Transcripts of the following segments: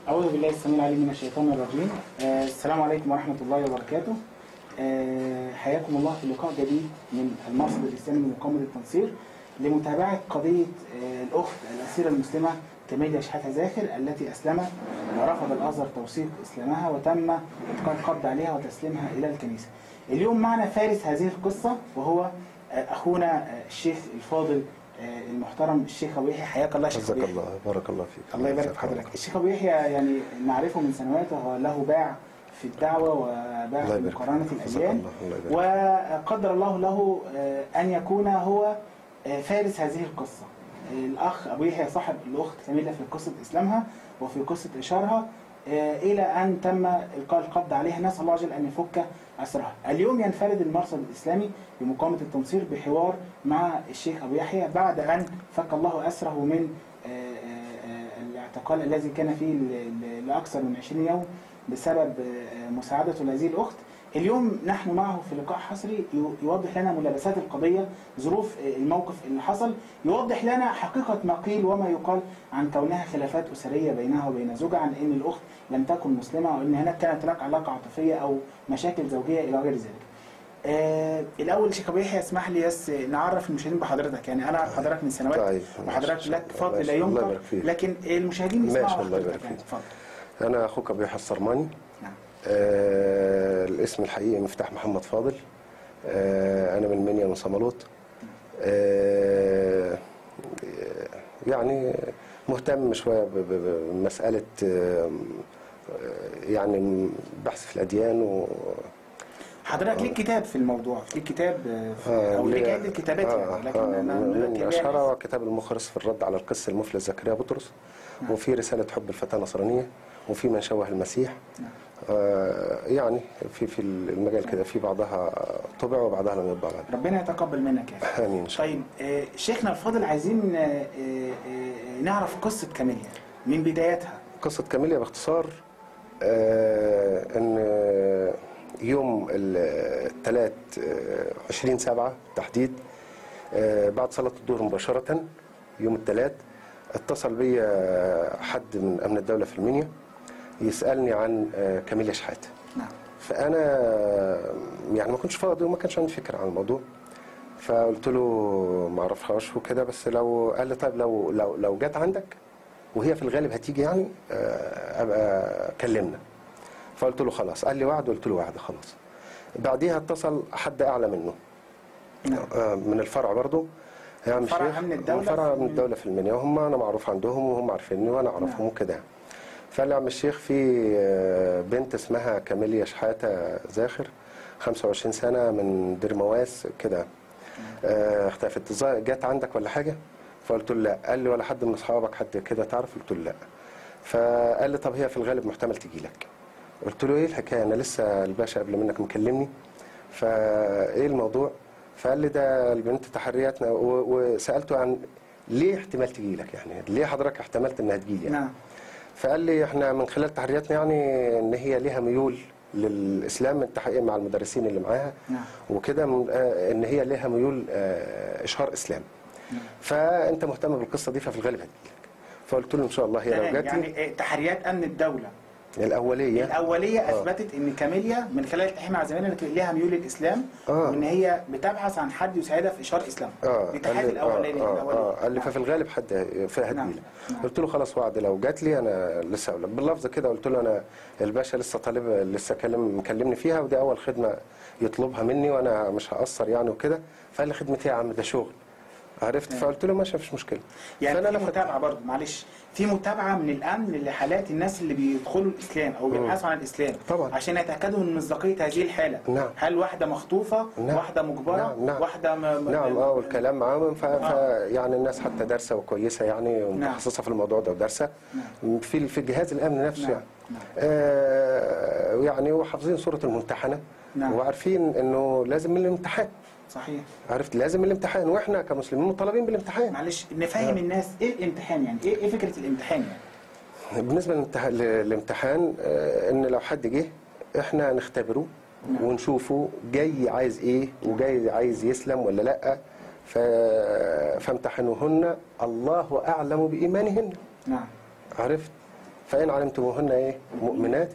أعوذ بالله السميع العليم من الشيطان الرجيم آه السلام عليكم ورحمة الله وبركاته آه حياكم الله في لقاء جديد من المرصد الإسلامي لمقاومة التنصير لمتابعة قضية آه الأخت الأسيرة المسلمة كاميليا شحاتة زاخر التي أسلمت ورفض الأزهر توثيق إسلامها وتم إلقاء القبض عليها وتسليمها إلى الكنيسة اليوم معنا فارس هذه القصة وهو آه أخونا آه الشيخ الفاضل آه المحترم الشيخ أبو يحيى حياك الله يا شيخ جزاك أبو يحيى. الله بارك الله فيك الله يبارك في حضرتك الشيخ ابو يحيى يعني نعرفه من سنوات وهو له باع في الدعوه وباع الله في يبارك مقارنه فيك. جزاك الاديان الله. الله يبارك وقدر الله له آه، ان يكون هو آه، فارس هذه القصه آه، الاخ ابو يحيى صاحب الاخت كامله في قصه اسلامها وفي قصه اشارها آه، الى ان تم القاء القبض عليها نسال الله عز وجل ان يفك اسرها. اليوم ينفرد المرصد الاسلامي بمقاومه التنصير بحوار مع الشيخ ابو يحيى بعد ان فك الله اسره من آه، آه، آه، الاعتقال الذي كان فيه ل- ل- لاكثر من 20 يوم بسبب آه، مساعدته لهذه الاخت. اليوم نحن معه في لقاء حصري يو- يوضح لنا ملابسات القضيه، ظروف آه، الموقف اللي حصل، يوضح لنا حقيقه ما قيل وما يقال عن كونها خلافات اسريه بينها وبين زوجها، عن ان الاخت لم تكن مسلمه وان هناك كانت هناك علاقه عاطفيه او مشاكل زوجيه الى غير ذلك. آه الاول شيخ ابو يحيى اسمح لي بس نعرف المشاهدين بحضرتك يعني انا اعرف حضرتك من سنوات طيب. وحضرتك لك فضل لا الله ينكر يبارك فيك. لكن المشاهدين ماشي، يسمعوا الله يبارك حضرتك يعني. فيك. اتفضل انا اخوك ابو يحيى الصرماني نعم آه الاسم الحقيقي مفتاح محمد فاضل آه انا من منيا من صمالوط آه يعني مهتم شويه ب- ب- بمساله آه يعني بحث في الاديان و حضرتك ليك كتاب في الموضوع ليك كتاب آه، في- آه، او ليك ليا- عده كتابات آه، يعني لكن آه، انا من كتاب اشهرها يعني- هو كتاب المخرس في الرد على القس المفلس زكريا بطرس وفي رساله حب الفتاه النصرانيه وفي من شوه المسيح نعم. آه يعني في في المجال كده في بعضها طبع وبعضها لم يطبع بعد ربنا يتقبل منك يا أخي. امين ان شاء الله طيب آه، شيخنا الفاضل عايزين آه، آه، آه، نعرف قصه كاميليا من بدايتها قصه كاميليا باختصار آه ان يوم الثلاث 20 7 تحديد آه بعد صلاه الظهر مباشره يوم الثلاث اتصل بي حد من امن الدوله في المنيا يسالني عن آه كاميليا شحاته نعم فانا يعني ما كنتش فاضي وما كانش عندي فكره عن الموضوع فقلت له ما اعرفهاش وكده بس لو قال لي طيب لو لو لو جت عندك وهي في الغالب هتيجي يعني آه، ابقى كلمنا فقلت له خلاص قال لي وعد قلت له وعد خلاص بعديها اتصل حد اعلى منه نعم آه، من الفرع برضه يا عم فرع الشيخ أمن الدولة من فرع في من المنيا. الدولة في المنيا وهم أنا معروف عندهم وهم عارفيني وأنا أعرفهم نعم. وكده فقال لي يا عم الشيخ في آه، بنت اسمها كاميليا شحاتة زاخر 25 سنة من دير مواس كده آه، اختفت ظا- جت عندك ولا حاجة؟ فقلت له لا قال لي ولا حد من أصحابك حد كده تعرف؟ قلت له لا فقال لي طب هي في الغالب محتمل تجي لك قلت له ايه الحكايه انا لسه الباشا قبل منك مكلمني فايه الموضوع فقال لي ده البنت تحرياتنا و- وسالته عن ليه احتمال تجي لك يعني ليه حضرتك احتملت انها تجي لي يعني نعم فقال لي احنا من خلال تحرياتنا يعني ان هي ليها ميول للاسلام التحقيق مع المدرسين اللي معاها نعم وكده من- آه، ان هي ليها ميول آه، اشهار اسلام نعم. فانت مهتم بالقصه دي ففي الغالب هتجي لك فقلت له ان شاء الله هي لو تمام جات لي يعني آه، تحريات امن الدوله الاوليه الاوليه آه. اثبتت ان كاميليا من خلال التحقيق مع زميلها اللي ليها ميول للاسلام آه. وان هي بتبحث عن حد يساعدها في اشهار اسلام اه دي قال تحقيق لي الاولاني آه, آه, الأولاني. آه قال لي نعم. ففي الغالب حد فيها نعم. هتجيلك نعم. قلت له خلاص وعد لو جات لي انا لسه اقول لك باللفظ كده قلت له انا الباشا لسه طالب لسه كلم مكلمني فيها ودي اول خدمه يطلبها مني وانا مش هقصر يعني وكده فقال لي خدمتي يا عم ده شغل عرفت نعم. فقلت له ماشي مفيش مشكله يعني فانا في لفت متابعه برضه معلش في متابعه من الامن لحالات الناس اللي بيدخلوا الاسلام او بيبحثوا عن الاسلام طبعا. عشان يتاكدوا من مصداقيه هذه الحاله نعم. هل واحده مخطوفه نعم. واحده مجبره نعم، نعم. واحده م... م- نعم اه والكلام معاهم ف... ف... آه. يعني الناس حتى دارسه وكويسه يعني ومتخصصه في الموضوع ده ودارسه في في جهاز الامن نفسه نعم. يعني نعم. آه يعني وحافظين سوره الممتحنه نعم. وعارفين انه لازم من الامتحان صحيح عرفت لازم من الامتحان واحنا كمسلمين مطالبين بالامتحان معلش نفهم الناس ايه الامتحان يعني ايه ايه فكره الامتحان يعني بالنسبه للامتحان, للامتحان آه، ان لو حد جه احنا نختبره نعم. ونشوفه جاي عايز ايه وجاي عايز يسلم ولا لا ف... فامتحنوهن الله اعلم بايمانهن نعم عرفت فان علمتموهن ايه مؤمنات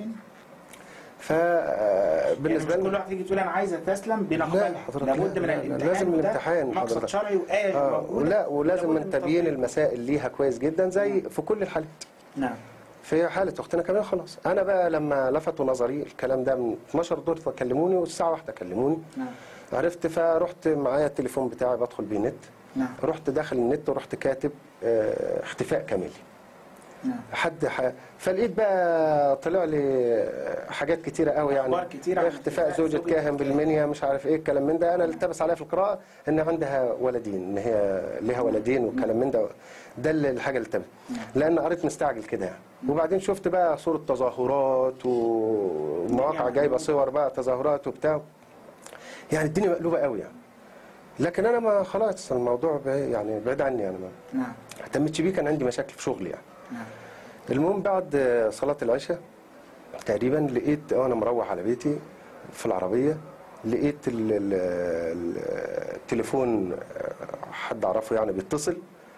فبالنسبه يعني مش كل لنا واحد يجي تقول انا عايزه تسلم بنقبلها لا حضرتك، لابد لا، من لا، لا، الامتحان لازم وده الامتحان مقصد حضرتك. شرعي وايه آه موجودة ولا ولازم ولابد من تبيين تطبيقها. المسائل ليها كويس جدا زي في كل الحالات نعم في حالة أختنا كمان خلاص أنا بقى لما لفتوا نظري الكلام ده من 12 دور فكلموني والساعة واحدة كلموني نعم عرفت فرحت معايا التليفون بتاعي بدخل بيه نت نعم رحت داخل النت ورحت كاتب آه، اختفاء كامل نعم حد ح... فلقيت بقى طلع لي حاجات كتيره قوي يعني أخبار كتيرة عن اختفاء اختفاء زوجة زوجة كاهن بالمنيا مش عارف ايه الكلام من ده انا اللي التبس عليها في القراءه ان عندها ولدين ان هي ليها ولدين والكلام من ده ده اللي- الحاجه اللي التبس لان قريت مستعجل كده يعني وبعدين شفت بقى صوره تظاهرات ومواقع جايبه صور بقى تظاهرات وبتاع يعني الدنيا مقلوبه قوي يعني لكن انا ما خلاص الموضوع بعيد- يعني بعيد عني يعني ما نعم اهتمتش بيه كان عندي مشاكل في شغلي يعني نعم المهم بعد صلاة العشاء تقريبا لقيت وانا مروح على بيتي في العربية لقيت ال- ال- ال- التليفون حد اعرفه يعني بيتصل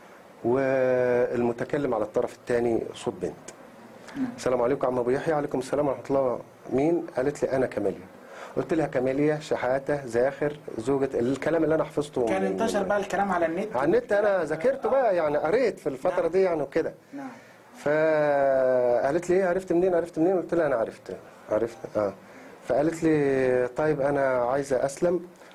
والمتكلم على الطرف الثاني صوت بنت السلام عليكم عم ابو يحيى عليكم السلام ورحمه الله مين قالت لي انا كاميليا قلت لها كاميليا شحاته زاخر زوجة الكلام اللي انا حفظته كان من- انتشر بقى الكلام على النت على النت انا ذاكرته بقى يعني قريت في الفتره دي يعني وكده نعم فقالت لي ايه عرفت منين عرفت منين قلت لها انا عرفت عرفت اه فقالت لي طيب انا عايزه اسلم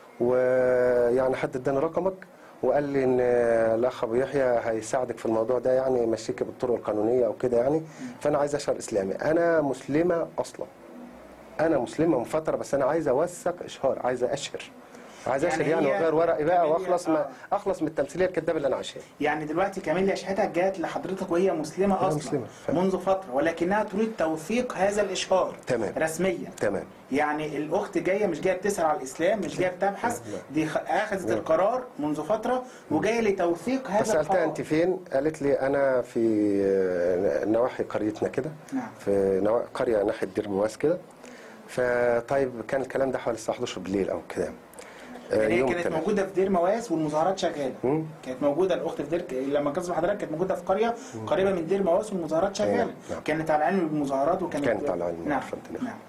ويعني حد اداني رقمك وقال لي ان الاخ ابو يحيى هيساعدك في الموضوع ده يعني يمشيك بالطرق القانونيه او كده يعني فانا عايز اشهر اسلامي انا مسلمه اصلا انا مسلمه من فتره بس انا عايز اوثق اشهار عايز اشهر عايز يعني اشهر يعني هي واغير ورقي بقى كمان هي- واخلص ما آه. اخلص من التمثيليه الكدابه اللي انا عايشها يعني دلوقتي كاميليا شحاتة جات لحضرتك وهي مسلمة هي أصلا مسلمة، فعلا. منذ فترة ولكنها تريد توثيق هذا الإشهار تمام. رسميا تمام يعني الأخت جاية مش جاية بتسأل على الإسلام مش جاية بتبحث لا. دي خ- أخذت لا. القرار منذ فترة وجاية لتوثيق هذا فسألتها القرار انت فين قالت لي انا في آه، نواحي قريتنا كده نعم. في نوا... قريه ناحيه دير مواس كده فطيب كان الكلام ده حوالي الساعه 11 بالليل او كده آه، يعني هي يوم كانت التلات. موجودة في دير مواس والمظاهرات شغالة مم. كانت موجودة الأخت في دير لما كنت حضرتك كانت موجودة في قرية قريبة من دير مواس والمظاهرات شغالة أيوة، نعم. كانت على علم بالمظاهرات وكانت كانت على علم نعم عارفة الدنيا. نعم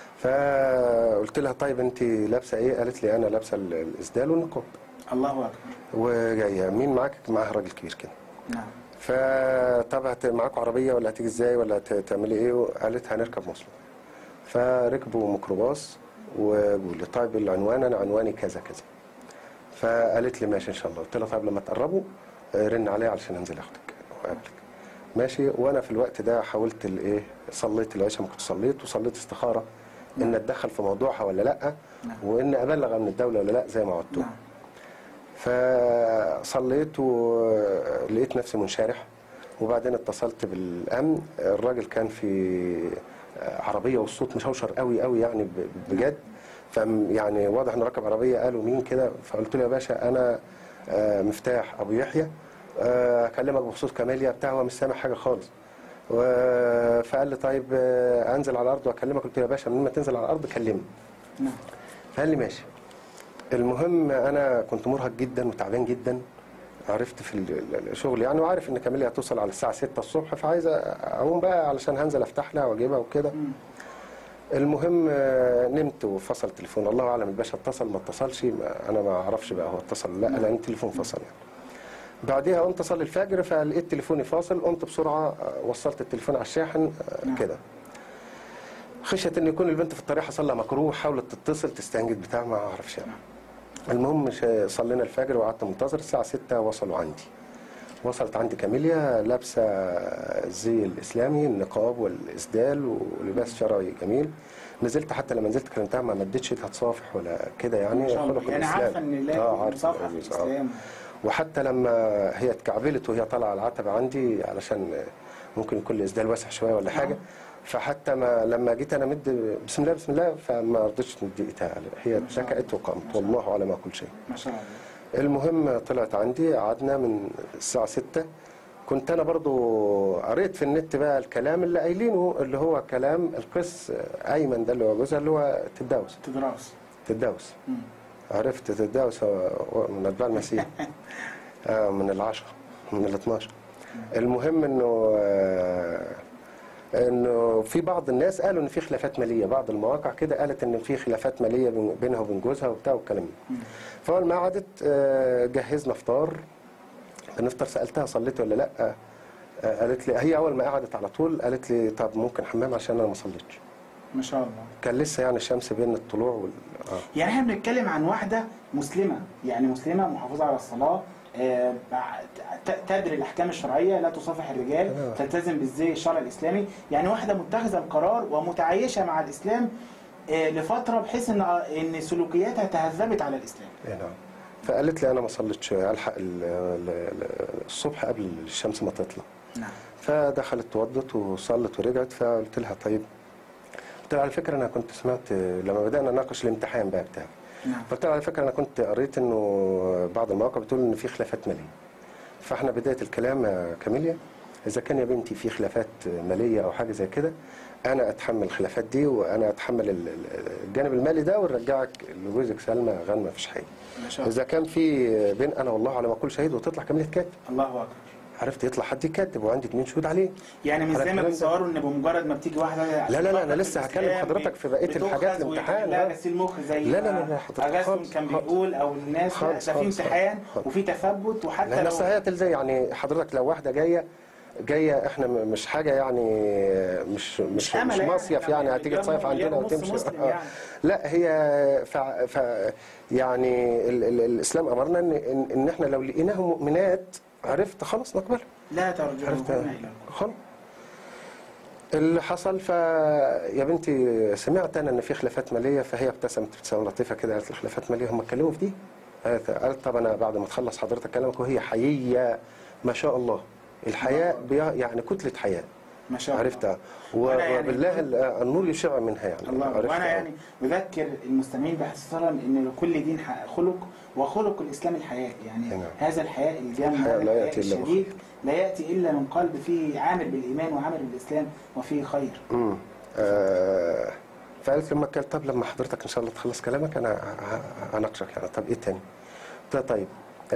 فقلت لها طيب انت لابسه ايه قالت لي انا لابسه ال- الاسدال والنقاب الله أكبر وجايه مين معاك معاها راجل كبير كده نعم فطب هت- معاكوا عربيه ولا هتيجي ازاي ولا هت- تعملي ايه قالت هنركب مواصلات فركبوا ميكروباص وقول لي طيب العنوان انا عنواني كذا كذا فقالت لي ماشي ان شاء الله قلت لها طيب لما تقربوا آه، رن عليا علشان انزل اخدك واقابلك ماشي وانا في الوقت ده حاولت الايه صليت العشاء ما كنت صليت وصليت استخاره ان اتدخل في موضوعها ولا لا نعم. وان ابلغ من الدوله ولا لا زي ما وعدتهم نعم فصليت ولقيت نفسي منشرح وبعدين اتصلت بالامن الراجل كان في عربيه والصوت مشوشر قوي قوي يعني ب- بجد فم يعني واضح انه راكب عربيه قالوا مين كده فقلت له يا باشا انا آه، مفتاح ابو يحيى آه، اكلمك بخصوص كاميليا بتاع هو مش سامع حاجه خالص و- فقال لي طيب آه، انزل على الارض واكلمك قلت له يا باشا من ما تنزل على الارض كلمني نعم فقال لي ماشي المهم انا كنت مرهق جدا وتعبان جدا عرفت في ال- ال- الشغل يعني وعارف ان كاميليا هتوصل على الساعه 6 الصبح فعايز اقوم بقى علشان هنزل افتح لها واجيبها وكده مم. المهم آه، نمت وفصل التليفون الله اعلم الباشا اتصل ما اتصلش ما- انا ما اعرفش بقى هو اتصل ولا لا لان التليفون فصل يعني بعديها قمت اصلي الفجر فلقيت تليفوني فاصل قمت بسرعه آه، وصلت التليفون على الشاحن آه، نعم. كده خشيت ان يكون البنت في الطريق حصل لها مكروه حاولت تتصل تستنجد بتاع ما اعرفش يعني. المهم ش- صلينا الفجر وقعدت منتظر الساعه 6 وصلوا عندي وصلت عندي كاميليا لابسه الزي الاسلامي النقاب والاسدال ولباس شرعي جميل نزلت حتى لما نزلت كلمتها ما مدتش ايدها تصافح ولا كده يعني ما شاء الله. خلق يعني الإسلام. عارفة إن لا اه عارفه مصافحة في العزيز، آه. الإسلام وحتى لما هي اتكعبلت وهي طالعه على العتبه عندي علشان ممكن يكون الاسدال واسع شويه ولا حاجه فحتى ما لما جيت انا مد بسم الله بسم الله فما رضيتش تمد ايدها هي ما شاء الله. اتكأت وقامت والله على ما كل شيء ما شاء الله المهم طلعت عندي قعدنا من الساعة 6 كنت أنا برضو قريت في النت بقى الكلام اللي قايلينه اللي هو كلام القس أيمن ده اللي هو جوزها اللي هو تداوس تدراس تداوس مم. عرفت تداوس هو هو من أتباع المسيح آه من العشرة من ال 12 المهم إنه آه انه في بعض الناس قالوا ان في خلافات ماليه بعض المواقع كده قالت ان في خلافات ماليه بين- بينها وبين جوزها وبتاع والكلام ده فاول ما قعدت آه، جهزنا فطار بنفطر سالتها صليت ولا لا آه، قالت لي هي اول ما قعدت على طول قالت لي طب ممكن حمام عشان انا ما صليتش ما شاء الله كان لسه يعني الشمس بين الطلوع وال اه يعني احنا بنتكلم عن واحده مسلمه يعني مسلمه محافظه على الصلاه آه، ت- تدري الاحكام الشرعيه لا تصافح الرجال آه. تلتزم بالزي الشرع الاسلامي يعني واحده متخذه القرار ومتعايشه مع الاسلام آه، لفتره بحيث ان ان سلوكياتها تهذبت على الاسلام إيه نعم فقالت لي انا ما صليتش الحق ال- ال- الصبح قبل الشمس ما تطلع نعم فدخلت توضت وصلت ورجعت فقلت لها طيب قلت لها على فكره انا كنت سمعت لما بدانا نناقش الامتحان بقى بتاعي نعم قلت لها على فكره انا كنت قريت انه بعض المواقع بتقول ان في خلافات ماليه فاحنا بدايه الكلام يا كاميليا اذا كان يا بنتي في خلافات ماليه او حاجه زي كده انا اتحمل الخلافات دي وانا اتحمل ال- ال- الجانب المالي ده ونرجعك لجوزك سلمى غانم مفيش حاجه ما شاء الله اذا كان في بين انا والله على ما اقول شهيد وتطلع كاميليا تكاتب الله اكبر عرفت يطلع حد يكاتب وعندي اتنين شهود عليه يعني مش على زي ما الكلام ده. بيتصوروا ان بمجرد ما بتيجي واحده لا، لا، لا، أنا في لسه هكلم الإسلام حضرتك في بقية بتؤخذ الحاجات ويتعمل الامتحان، لها آه. غسيل مخ زي لا، لا، ما لا، لا، حضرتك اغاثم خالص، كان خالص. بيقول او الناس لا، خالص، ده في خالص، امتحان خالص. وفي تثبت وحتى لان لو اصل هي تلزم يعني حضرتك لو واحده جايه جايه احنا م- مش حاجه يعني مش مش أمل مش يعني، مصيف يعني يعني هتيجي تصيف مليار عندنا ونص وتمشي مسلم آه. يعني. لا هي ف ف يعني ال ال الاسلام امرنا ان ان إن احنا لو لقيناهم مؤمنات عرفت خلاص نقبلها لا ترجعون عرفت الى الله خلاص اللي حصل ف يا بنتي سمعت انا ان في خلافات ماليه فهي ابتسمت ابتسامه لطيفه كده قالت لي خلافات ماليه هم اتكلموا في دي؟ قالت قالت طب انا بعد ما تخلص حضرتك كلامك وهي حييه ما شاء الله الحياء بيا يعني كتله حياء ما شاء الله عرفتها و- وأنا يعني- وبالله ال- النور يشع منها يعني الله عرفتها. وانا يعني بذكر المستمعين بحث صلى ان لكل دين ح- خلق وخلق الاسلام الحياء يعني نعم. هذا الحياء الجام الحياء هذا لا الحياء يأتي إلا الشديد لا ياتي الا من قلب فيه عامل بالايمان وعامل بالاسلام وفيه خير امم آه فقالت لما قال طب لما حضرتك ان شاء الله تخلص كلامك انا ه- ه- هناقشك يعني طب ايه تاني؟ قلت لها طيب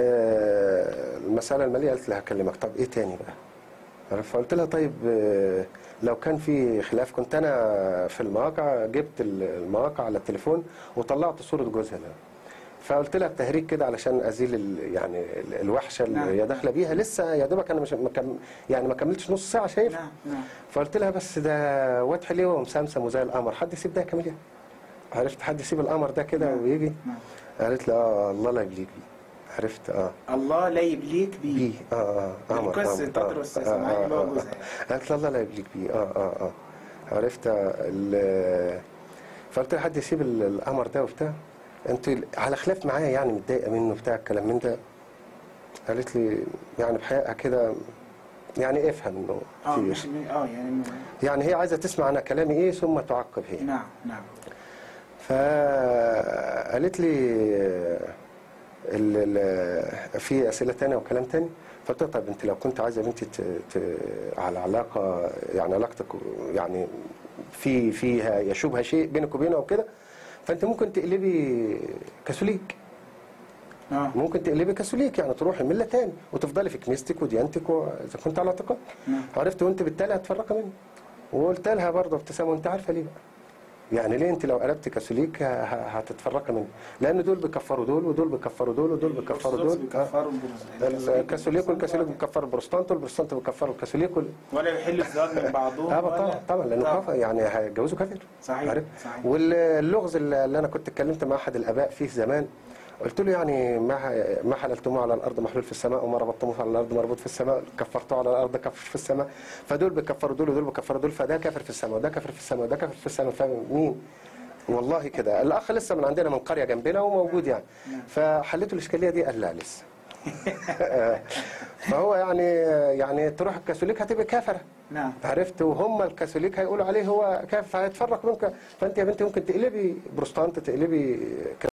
آه المساله الماليه قالت لي هكلمك طب ايه تاني بقى؟ عارف؟ فقلت لها طيب آه لو كان في خلاف كنت انا في المواقع جبت ال- المواقع على التليفون وطلعت صوره جوزها ده فقلت لها بتهريج كده علشان ازيل ال- يعني ال- الوحشه اللي نعم. هي داخله بيها لسه يا دوبك انا مش ما كم- يعني ما كملتش نص ساعه شايف نعم نعم فقلت لها بس ده واد حلو ومسمسم وزي القمر حد يسيب ده يا كاميليا عرفت حد يسيب القمر ده كده نعم. ويجي نعم. قالت لي اه الله لا يبليك بيه عرفت اه الله لا يبليك بيه بيه اه اه قمر بالقس قمر، تدرس آه، سماعي آه، اللي هو آه، جوزها آه. قالت لي الله لا يبليك بيه اه اه اه عرفت ال- فقلت لها حد يسيب ال- القمر ده وبتاع انت على خلاف معايا يعني متضايقه منه بتاع الكلام من ده قالت لي يعني بحقيقه كده يعني افهم انه اه في- مش اه يعني يعني هي عايزه تسمع انا كلامي ايه ثم تعقب هي نعم نعم فقالت لي ال ال في اسئله تانية وكلام تاني فقلت لها طب انت لو كنت عايزه بنتي ت ت على علاقه يعني علاقتك يعني في فيها يشوبها شيء بينك وبينها وكده فانت ممكن تقلبي كاثوليك اه ممكن تقلبي كاثوليك يعني تروحي مله تاني وتفضلي في كنيستك وديانتك و- اذا كنت على اعتقاد نعم. عرفت وانت بالتالي هتفرقي مني وقلت لها برضه ابتسامه وانت عارفه ليه بقى يعني ليه انت لو قلبت كاثوليك ه- ه- هتتفرقي مني لان دول بيكفروا دول ودول بيكفروا دول ودول بيكفروا دول آه. بيكفروا البروز- الكاثوليك والكاثوليك بيكفروا البروتستانت والبروتستانت بيكفروا الكاثوليك وال... ولا يحل الزواج من بعضهم اه ولا- طبعا طبعا لانه كفر يعني هيتجوزوا كافر صحيح عارف صحيح واللغز اللي اللي انا كنت اتكلمت مع احد الاباء فيه زمان قلت له يعني ما ما حللتموه على الارض محلول في السماء وما ربطتموه على الارض مربوط في السماء كفرتوه على الارض كفر في السماء فدول بيكفروا دول ودول بيكفروا دول فده كافر في السماء وده كافر في السماء وده كافر في السماء فمين والله كده الاخ لسه من عندنا من قريه جنبنا وموجود يعني فحليته الاشكاليه دي قال لا لسه فهو يعني يعني تروح الكاثوليك هتبقى كافره نعم عرفت وهم الكاثوليك هيقولوا عليه هو كافر فهيتفرق منك فانت يا بنتي ممكن تقلبي بروستانت تقلبي